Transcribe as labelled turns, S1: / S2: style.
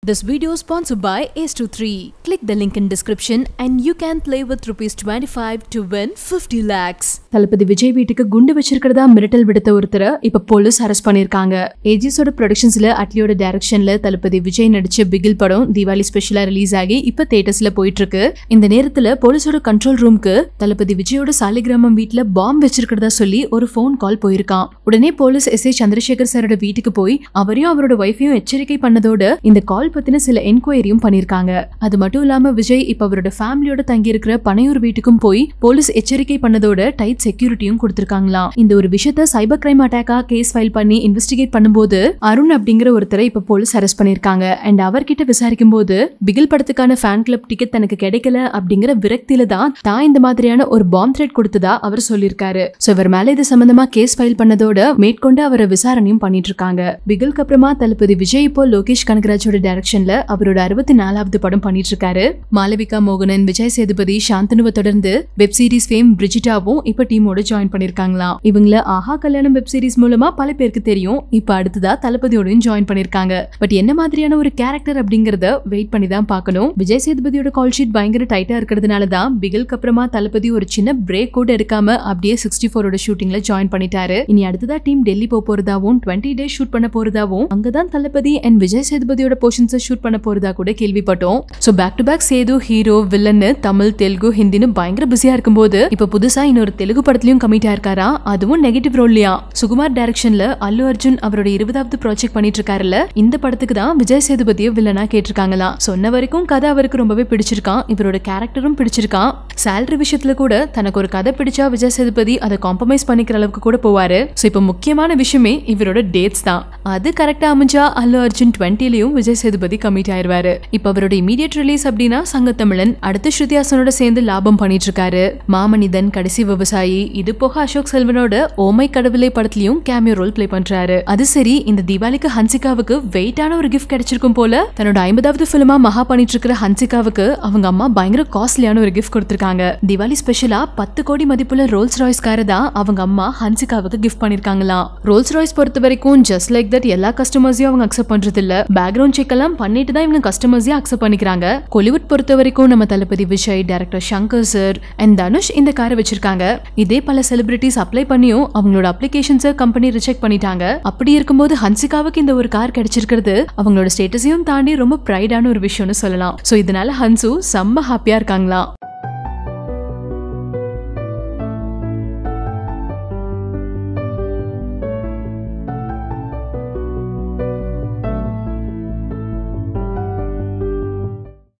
S1: This video is sponsored by Ace23. Click the link in description and you can play with rupees 25 to win 50 lakhs. தளபதி விஜய் வீட்டுக்கு குண்டு வச்சிருக்கிறதா மிரட்டல் விடுத்த ஒருத்தரை இப்ப police arrest பண்ணிருக்காங்க ஏஜிஸோட ப்ரொடக்ஷன்ஸ்ல அட்லியோட டைரக்ஷன்ல தளபதி விஜய் நடிச்ச பிகில் படம் தீபாவளி ஸ்பெஷலா ரிலீஸ் ஆகி இப்ப தியேட்டர்ஸ்ல போயிட்டு இருக்கு இந்த நேரத்துல போலீஸோட கண்ட்ரோல் ரூம்க்கு தளபதி விஜயோட சாலிகிராமம் வீட்ல பாம்பு வச்சிருக்கிறதா சொல்லி ஒரு ஃபோன் கால் போயிருக்கான் உடனே போலீஸ் எஸ் ஏ சந்திரசேகர் சாரோட வீட்டுக்கு போய் அவரையும் அவரோட ஒய்ஃபையும் எச்சரிக்கை பண்ணதோட இந்த கால் பத்தின சில என்கொயரியும் பண்ணிருக்காங்க அது மட்டும் இல்லாம விஜய் இப்ப அவரோட ஃபேமிலியோட தங்கி இருக்கிற பனையூர் வீட்டுக்கும் போய் போலீஸ் எச்சரிக்கை பண்ணதோட டைட் செக்யூரிட்டியும் கொடுத்திருக்காங்களாம் இந்த ஒரு விஷயத்த சைபர் கிரைம் அட்டாக்கா கேஸ் ஃபைல் பண்ணி இன்வெஸ்டிகேட் பண்ணும்போது அருண் அப்படிங்கிற ஒருத்தரை இப்ப போலீஸ் அரெஸ்ட் பண்ணிருக்காங்க அண்ட் அவர்கிட்ட விசாரிக்கும் போது பிகில் படத்துக்கான ஃபேன் கிளப் டிக்கெட் தனக்கு கிடைக்கல அப்படிங்கிற விரக்தியில தான் தான் இந்த மாதிரியான ஒரு பாம் த்ரெட் கொடுத்ததா அவர் சொல்லியிருக்காரு சோ இவர் மேல இது சம்பந்தமா கேஸ் ஃபைல் பண்ணதோட மேற்கொண்டு அவரை விசாரணையும் பண்ணிட்டு இருக்காங்க பிகில்க்கு அப்புறமா தளபதி விஜய் இப்போ லோகேஷ் கனகராஜோட டைரக்ஷன்ல அவரோட அறுபத்தி நாலாவது படம் பண்ணிட்டு இருக்காரு மாளவிகா மோகனன் விஜய் சேதுபதி சாந்தனுவை தொடர்ந்து வெப் சீரிஸ் ஃபேம் பிரிஜிட்டாவும் இப்ப டீமோட ஜாயின் பண்ணிருக்காங்களாம் இவங்கள ஆஹா கல்யாணம் வெப் சீரிஸ் மூலமா பல பேருக்கு தெரியும் இப்ப அடுத்ததா தளபதியோடயும் ஜாயின் பண்ணிருக்காங்க பட் என்ன மாதிரியான ஒரு கேரக்டர் அப்படிங்கறத வெயிட் பண்ணி தான் பார்க்கணும் விஜய் சேதுபதியோட கால் ஷீட் பயங்கர டைட்டா இருக்கிறதுனால தான் பிகில்க்கு அப்புறமா தளபதி ஒரு சின்ன பிரேக் கூட எடுக்காம அப்படியே சிக்ஸ்டி ஃபோரோட ஷூட்டிங்ல ஜாயின் பண்ணிட்டாரு இனி அடுத்ததா டீம் டெல்லி போக போறதாவும் டுவெண்ட்டி டேஸ் ஷூட் பண்ண போறதாவும் அங்கதான் தளபதி அண்ட் விஜய் சேதுபதியோட போர்ஷன்ஸை ஷூட் பண்ண போறதா கூட கேள்விப்பட்டோம் so back to back Sethu hero வில்லன்னு தமிழ் தெலுங்கு ஹிந்தின்னு பயங்கர பிஸியா இருக்கும்போது இப்ப புதுசா இன்னொரு தெலுங்கு படத்துலயும் கமிட் ஆயிருக்காரா அதுவும் நெகட்டிவ் ரோல்லையா சுகுமார் டைரக்ஷன்ல அல்லு அர்ஜுன் அவரோட இருபதாவது ப்ராஜெக்ட் பண்ணிட்டு இருக்காருல்ல இந்த படத்துக்கு தான் விஜய் சேதுபதியை வில்லனா கேட்டிருக்காங்களாம் சொன்ன வரைக்கும் கதை அவருக்கு ரொம்பவே பிடிச்சிருக்கான் இவரோட கேரக்டரும் பிடிச்சிருக்கான் சேலரி விஷயத்துல கூட தனக்கு ஒரு கதை பிடிச்சா விஜய் சேதுபதி அதை காம்ப்ரமைஸ் பண்ணிக்கிற அளவுக்கு கூட போவாரு சோ இப்போ முக்கியமான விஷயமே இவரோட டேட்ஸ் தான் அது கரெக்டா அமைஞ்சா அல்லு அர்ஜுன் டுவெண்ட்டிலையும் விஜய் சேதுபதி கமிட் ஆயிருவாரு இப்போ அவரோட இமீடியட் ரிலீஸ் அப்படின்னா சங்கத்தமிழன் அடுத்து ஸ்ருதிஹாசனோட சேர்ந்து லாபம் பண்ணிட்டு இருக்காரு மாமனிதன் கடைசி விவசாயி இது போக அசோக் செல்வனோட ஓமை கடவுளை படத்துலயும் கேமியோ ரோல் ப்ளே பண்றாரு அது சரி இந்த தீபாவளிக்கு ஹன்சிகாவுக்கு வெயிட்டான ஒரு கிஃப்ட் கிடைச்சிருக்கும் போல தன்னோட ஐம்பதாவது பிலிமா மகா பண்ணிட்டு இருக்கிற ஹன்சிகாவுக்கு அவங்க அம்மா பயங்கர காஸ்ட்லியான ஒரு கிஃப்ட் கொடுத்திருக்காங்க தீபாவளி ஸ்பெஷலா பத்து கோடி மதிப்புள்ள ரோல்ஸ் ராய்ஸ் காரை தான் அவங்க அம்மா ஹன்சிகாவுக்கு கிஃப்ட் பண்ணிருக்காங்களாம் ரோல்ஸ் ராய்ஸ் பொறுத்த வரைக்கும் ஜஸ்ட் லைக் தட் எல்லா கஸ்டமர்ஸையும் அவங்க அக்செப்ட் பண்றது இல்ல பேக்ரவுண்ட் செக் எல்லாம் பண்ணிட்டு தான் இவங்க கஸ்டமர்ஸையும் அக்செப்ட் பண்ணிக்கிறாங்க கொலிவுட் பொறுத்த வரைக்கும் நம்ம Thalapathy Vijay director Shankar sir and Dhanush இந்த காரை வச்சிருக்காங்க இதே பல செலிபிரிட்டிஸ் அப்ளை பண்ணியும் அவங்களோட அப்ளிகேஷன்ஸை கம்பெனி ரிஜெக்ட் பண்ணிட்டாங்க அப்படி இருக்கும்போது ஹன்சிகாவுக்கு இந்த ஒரு கார் கிடைச்சிருக்கிறது அவங்களோட ஸ்டேட்டஸையும் தாண்டி ரொம்ப ப்ரைடான ஒரு விஷயம்னு சொல்லலாம் ஸோ இதனால ஹன்சு செம்ம ஹாப்பியா இருக்காங்களாம்